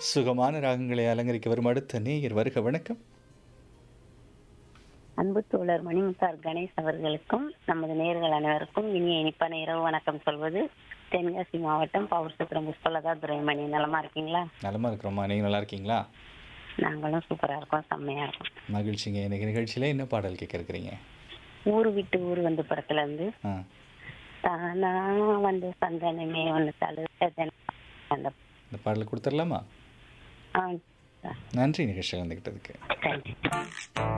சுகமான ராகங்களை அலங்கரிக்க வரும் அடுத்த நேயர் வருக வணக்கம் அன்பு தோழர் மணிமுத்தார் கணேஷ் அவர்களுக்கும் நமது நேர்கள் அனைவருக்கும் இனிய இனிப்பான இரவு வணக்கம் சொல்வது தென்காசி மாவட்டம் பவர் சுத்திரம் புஷ்பலதா துரைமணி நலமா இருக்கீங்களா நலமா இருக்கிறோமா நீங்கள் நல்லா இருக்கீங்களா நாங்களும் சூப்பரா இருக்கோம் செம்மையா இருக்கோம் மகிழ்ச்சிங்க இன்னைக்கு நிகழ்ச்சியில் என்ன பாடல் கேட்க இருக்கிறீங்க ஊரு விட்டு ஊர் வந்து படத்துல இருந்து ஆ தானா வந்து சந்தனமே ஒன்று தழுத்த அந்த இந்த பாடல் கொடுத்துடலாமா ஆ நன்றி நிகழ்ச்சியில் வந்துக்கிட்டதுக்கு தேங்க்யூ